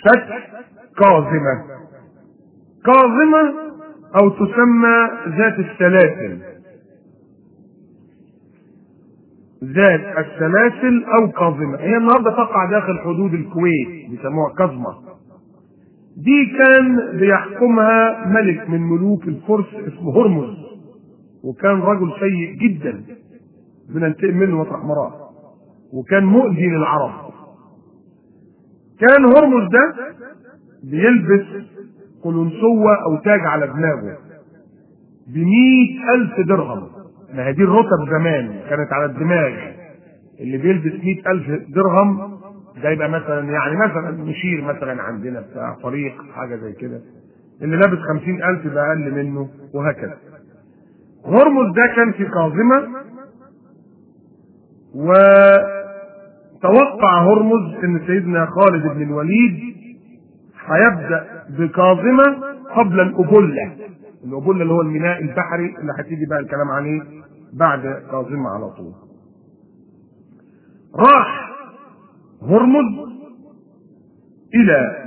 فتح كاظمة كاظمة أو تسمى ذات السلاسل ذات السلاسل أو كاظمة هي النهاردة تقع داخل حدود الكويت بيسموها كاظمة دي كان بيحكمها ملك من ملوك الفرس اسمه هرمز وكان رجل سيء جدا بننتقم منه مطرح مراه وكان مؤذي للعرب كان هرمز ده بيلبس قلنسوة أو تاج على دماغه بمئة ألف درهم ما هي دي الرتب زمان كانت على الدماغ اللي بيلبس مئة ألف درهم ده يبقى مثلا يعني مثلا مشير مثلا عندنا بتاع فريق حاجة زي كده اللي لابس خمسين ألف يبقى أقل منه وهكذا هرمز ده كان في كاظمة وتوقع هرمز ان سيدنا خالد بن الوليد هيبدا بكاظمه قبل الابله الابله اللي هو الميناء البحري اللي هتيجي بقى الكلام عليه بعد كاظمه على طول راح هرمز الى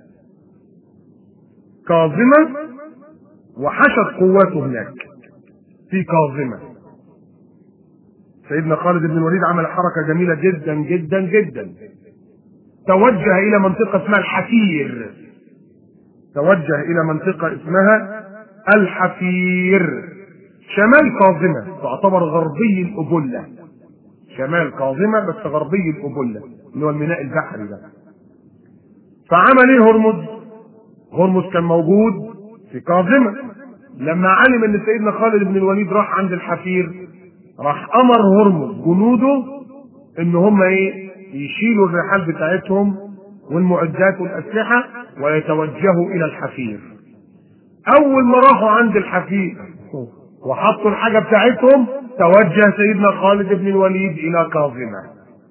كاظمه وحشد قواته هناك في كاظمه سيدنا خالد بن الوليد عمل حركة جميلة جدا جدا جدا توجه إلى منطقة اسمها الحفير توجه إلى منطقة اسمها الحفير شمال كاظمة تعتبر غربي الأبلة شمال كاظمة بس غربي الأبلة اللي هو الميناء البحري ده فعمل ايه هرمز؟ هرمز كان موجود في كاظمة لما علم ان سيدنا خالد بن الوليد راح عند الحفير راح امر هرمز جنوده ان هم ايه يشيلوا الرحال بتاعتهم والمعدات والاسلحه ويتوجهوا الى الحفير اول ما راحوا عند الحفير وحطوا الحاجه بتاعتهم توجه سيدنا خالد بن الوليد الى كاظمه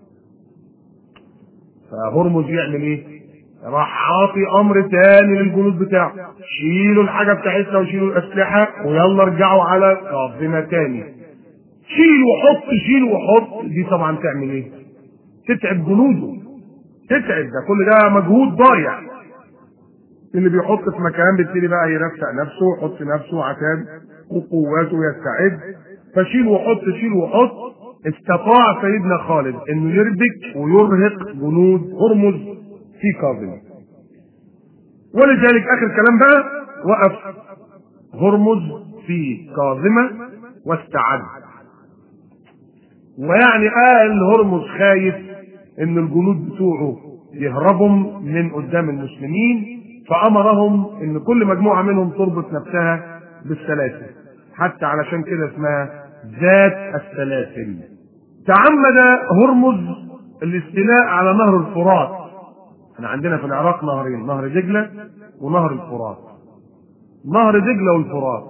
فهرمز يعمل ايه راح عاطي امر تاني للجنود بتاعه شيلوا الحاجه بتاعتنا وشيلوا الاسلحه ويلا ارجعوا على كاظمه تاني شيل وحط شيل وحط دي طبعا تعمل ايه؟ تتعب جنوده تتعب ده كل ده مجهود ضايع اللي بيحط في مكان بيبتدي بقى يرفع نفسه ويحط نفسه عشان وقواته يستعد فشيل وحط شيل وحط استطاع سيدنا خالد انه يربك ويرهق جنود هرمز في كاظم ولذلك اخر كلام بقى وقف هرمز في كاظمه واستعد ويعني قال هرمز خايف ان الجنود بتوعه يهربوا من قدام المسلمين فامرهم ان كل مجموعه منهم تربط نفسها بالسلاسل حتى علشان كده اسمها ذات السلاسل تعمد هرمز الاستيلاء على نهر الفرات احنا عندنا في العراق نهرين نهر دجله ونهر الفرات نهر دجله والفرات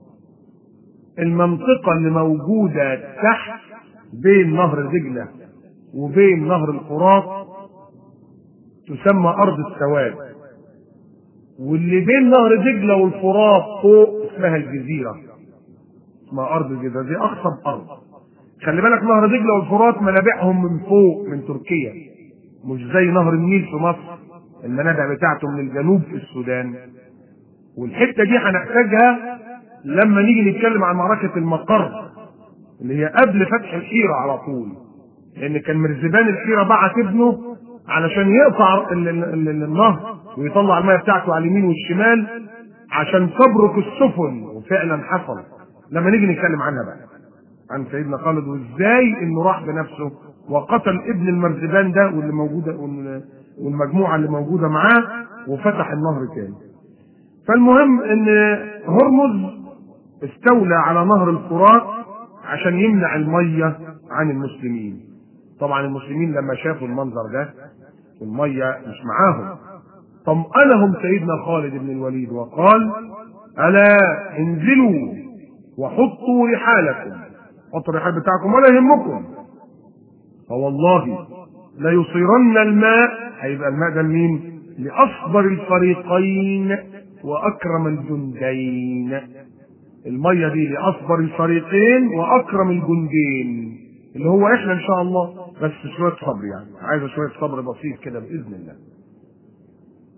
المنطقه اللي موجوده تحت بين نهر دجله وبين نهر الفرات تسمى ارض السواد واللي بين نهر دجله والفرات فوق اسمها الجزيره اسمها ارض الجزيره دي اقصى ارض خلي بالك نهر دجله والفرات منابعهم من فوق من تركيا مش زي نهر النيل في مصر المنابع بتاعته من الجنوب في السودان والحته دي هنحتاجها لما نيجي نتكلم عن معركه المقر اللي هي قبل فتح الحيره على طول لان كان مرزبان الحيره بعت ابنه علشان يقطع ال- ال- ال- النهر ويطلع الميه بتاعته على اليمين والشمال عشان تبرك السفن وفعلا حصل لما نيجي نتكلم عنها بقى عن سيدنا خالد وازاي انه راح بنفسه وقتل ابن المرزبان ده واللي موجوده وال- والمجموعه اللي موجوده معاه وفتح النهر تاني. فالمهم ان هرمز استولى على نهر الفرات عشان يمنع الميه عن المسلمين. طبعا المسلمين لما شافوا المنظر ده الميه مش معاهم طمأنهم سيدنا خالد بن الوليد وقال ألا انزلوا وحطوا رحالكم حطوا الرحال بتاعكم ولا يهمكم فوالله ليصيرن الماء هيبقى الماء ده لمين؟ لأصبر الفريقين وأكرم الجندين المية دي لأصبر الفريقين وأكرم الجندين اللي هو إحنا إن شاء الله بس شوية صبر يعني عايزة شوية صبر بسيط كده بإذن الله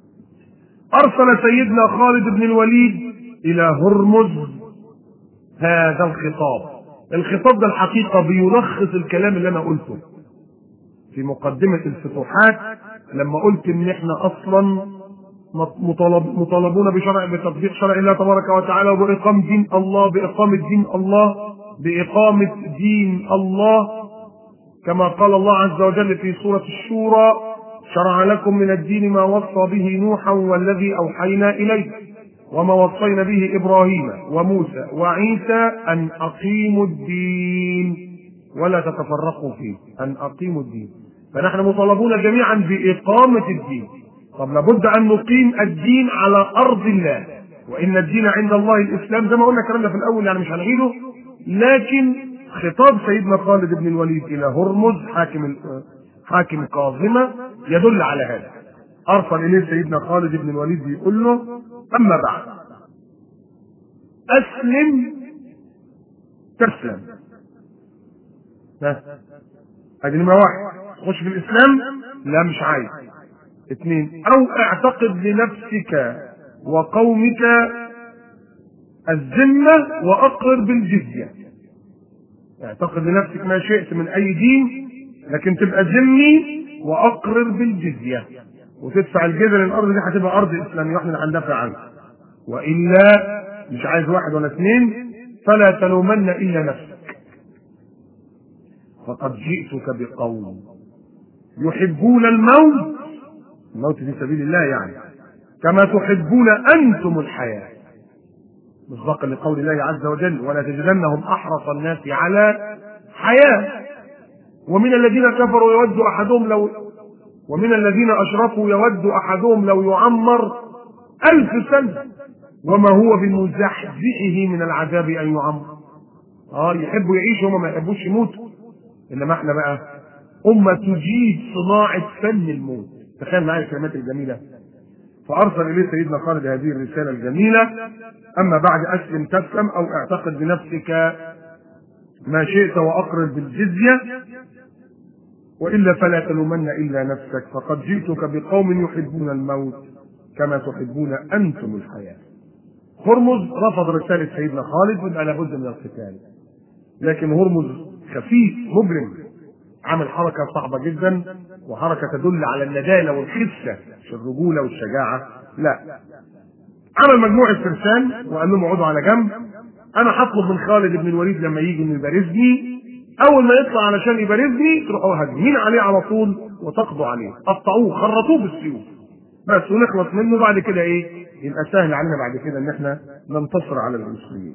ارسل سيدنا خالد بن الوليد الى هرمز هذا الخطاب الخطاب ده الحقيقه بيلخص الكلام اللي انا قلته في مقدمه الفتوحات لما قلت ان احنا اصلا مطالب مطالبون بشرع بتطبيق شرع الله تبارك وتعالى وبإقام دين الله بإقامة دين الله بإقامة دين الله كما قال الله عز وجل في سورة الشورى شرع لكم من الدين ما وصى به نوحا والذي أوحينا إليه وما وصينا به إبراهيم وموسى وعيسى أن أقيموا الدين ولا تتفرقوا فيه أن أقيموا الدين فنحن مطالبون جميعا بإقامة الدين طب لابد ان نقيم الدين على ارض الله وان الدين عند الله الاسلام زي ما قلنا الكلام ده في الاول يعني مش هنعيده لكن خطاب سيدنا خالد بن الوليد الى هرمز حاكم حاكم كاظمه يدل على هذا ارسل اليه سيدنا خالد بن الوليد بيقول له اما بعد اسلم تسلم ها ادي نمره واحد تخش في الاسلام لا مش عايز اثنين او اعتقد لنفسك وقومك الذمة واقرر بالجزية اعتقد لنفسك ما شئت من اي دين لكن تبقى ذمي واقرر بالجزية وتدفع الجزية للارض دي هتبقى ارض اسلامية واحنا اللي هندافع عنها والا مش عايز واحد ولا اثنين فلا تلومن الا نفسك فقد جئتك بقوم يحبون الموت الموت في سبيل الله يعني كما تحبون انتم الحياه مصداقا لقول الله عز وجل ولا تجدنهم احرص الناس على حياه ومن الذين كفروا يود احدهم لو ومن الذين اشركوا يود احدهم لو يعمر الف سنه وما هو بمزحزحه من العذاب ان يعمر اه يحبوا يعيشوا هم ما يحبوش يموتوا انما احنا بقى امه تجيد صناعه فن الموت تخيل معايا الكلمات الجميله فارسل اليه سيدنا خالد هذه الرساله الجميله اما بعد اسلم تسلم او اعتقد بنفسك ما شئت واقرر بالجزيه والا فلا تلومن الا نفسك فقد جئتك بقوم يحبون الموت كما تحبون انتم الحياه هرمز رفض رساله سيدنا خالد ويبقى لابد من القتال لكن هرمز خفيف مجرم عمل حركة صعبة جدا وحركة تدل على الندالة والخفة مش الرجولة والشجاعة لا عمل مجموعة فرسان وقال لهم اقعدوا على جنب أنا هطلب من خالد بن الوليد لما يجي إنه يبارزني أول ما يطلع علشان يبارزني تروحوا هاجمين عليه على طول وتقضوا عليه قطعوه خرطوه بالسيوف بس ونخلص منه بعد كده إيه يبقى سهل علينا بعد كده إن إحنا ننتصر على المسلمين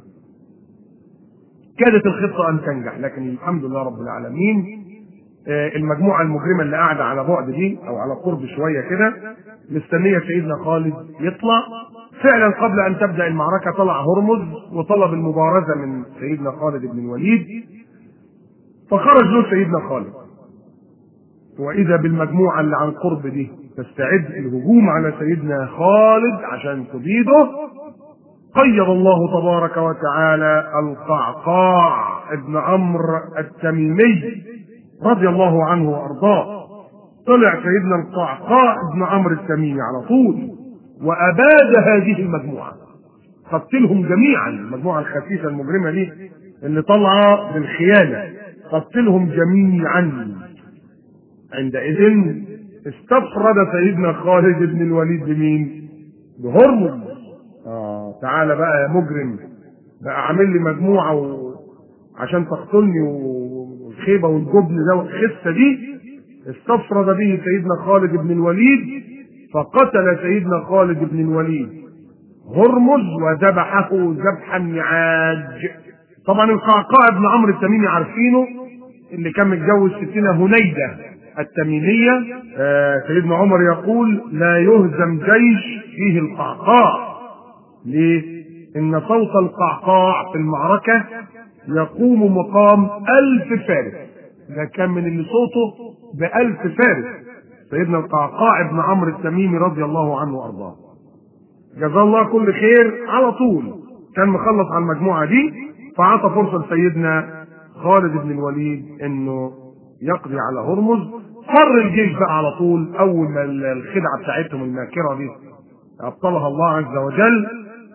كادت الخطة أن تنجح لكن الحمد لله رب العالمين المجموعة المجرمة اللي قاعدة على بعد دي أو على قرب شوية كده مستنية سيدنا خالد يطلع فعلا قبل أن تبدأ المعركة طلع هرمز وطلب المبارزة من سيدنا خالد بن الوليد فخرج له سيدنا خالد وإذا بالمجموعة اللي عن قرب دي تستعد الهجوم على سيدنا خالد عشان تبيده قيض الله تبارك وتعالى القعقاع ابن عمرو التميمي رضي الله عنه وارضاه طلع سيدنا القعقاع ابن عمرو التميمي على طول واباد هذه المجموعه قتلهم جميعا المجموعه الخسيسه المجرمه دي اللي طالعه بالخيانه قتلهم جميعا عندئذ استفرد سيدنا خالد بن الوليد بمين؟ بهرمز اه تعالى بقى يا مجرم بقى عامل لي مجموعه و... عشان تقتلني والخيبه والجبن ده والخسه دي استفرد به سيدنا خالد بن الوليد فقتل سيدنا خالد بن الوليد هرمز وذبحه ذبح النعاج طبعا القعقاع بن عمرو التميمي عارفينه اللي كان متجوز ستنا هنيده التميميه آه سيدنا عمر يقول لا يهزم جيش فيه القعقاع ليه؟ إن صوت القعقاع في المعركة يقوم مقام ألف فارس ده كان من اللي صوته بألف فارس سيدنا القعقاع بن عمرو التميمي رضي الله عنه وأرضاه جزاه الله كل خير على طول كان مخلص على المجموعة دي فعطى فرصة لسيدنا خالد بن الوليد انه يقضي على هرمز فر الجيش بقى على طول اول ما الخدعة بتاعتهم الماكرة دي ابطلها الله عز وجل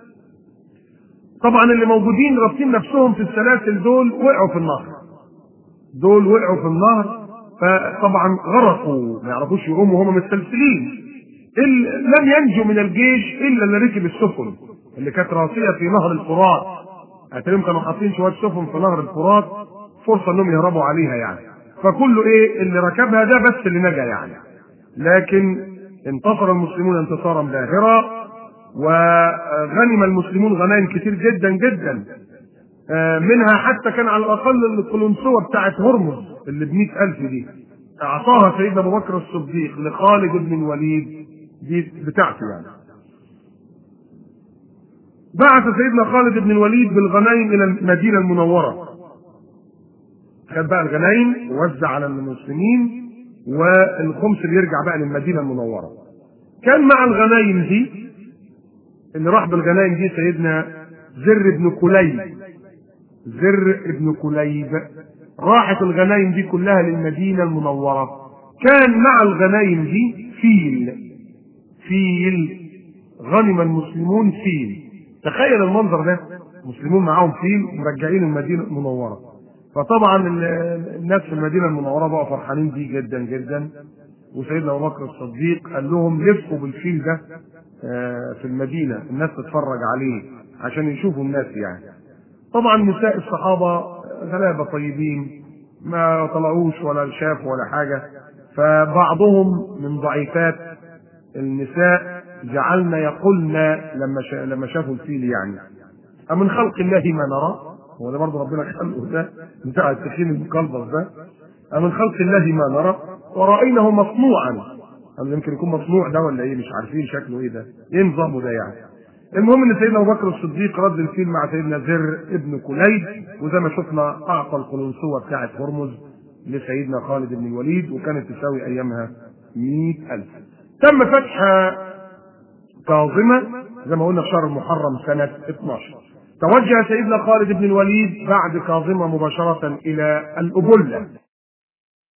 طبعا اللي موجودين رابطين نفسهم في السلاسل دول وقعوا في النهر دول وقعوا في النهر فطبعا غرقوا ما يعرفوش يقوموا وهم مستلسلين لم ينجو من الجيش الا اللي ركب السفن اللي كانت راسيه في نهر الفرات هتلاقيهم كانوا حاطين شويه سفن في نهر الفرات فرصه انهم يهربوا عليها يعني فكله ايه اللي ركبها ده بس اللي نجا يعني لكن انتصر المسلمون انتصارا باهرا وغنم المسلمون غنائم كتير جدا جدا منها حتى كان على الاقل القلنسوه بتاعت هرمز اللي ب ألف دي اعطاها سيدنا ابو بكر الصديق لخالد بن الوليد دي بتاعته يعني بعث سيدنا خالد بن الوليد بالغنائم الى المدينه المنوره خد بقى الغنائم ووزع على المسلمين والخمس اللي يرجع بقى للمدينه المنوره كان مع الغنائم دي اللي راح بالغنائم دي سيدنا زر بن كليب زر بن كليب راحت الغنائم دي كلها للمدينه المنوره كان مع الغنائم دي فيل فيل غنم المسلمون فيل تخيل المنظر ده المسلمون معاهم فيل مرجعين المدينه المنوره فطبعا الناس في المدينه المنوره بقوا فرحانين بيه جدا جدا وسيدنا ابو بكر الصديق قال لهم لفوا بالفيل ده في المدينه الناس تتفرج عليه عشان يشوفوا الناس يعني طبعا نساء الصحابه غلابه طيبين ما طلعوش ولا شافوا ولا حاجه فبعضهم من ضعيفات النساء جعلنا يقولن لما شا... لما شافوا الفيل يعني أمن خلق الله ما نرى هو ده برضه ربنا خلقه ده بتاع التخين المقلبص ده أمن خلق الله ما نرى ورأينه مصنوعا أم يمكن يكون مصنوع ده ولا ايه مش عارفين شكله ايه ده ايه نظامه ده يعني المهم ان سيدنا ابو بكر الصديق رد الفيل مع سيدنا زر ابن كليب وزي ما شفنا اعطى القلنسوه بتاعه هرمز لسيدنا خالد بن الوليد وكانت تساوي ايامها مئة ألف تم فتح كاظمة زي ما قلنا في شهر المحرم سنة 12 توجه سيدنا خالد بن الوليد بعد كاظمة مباشرة إلى الأبلة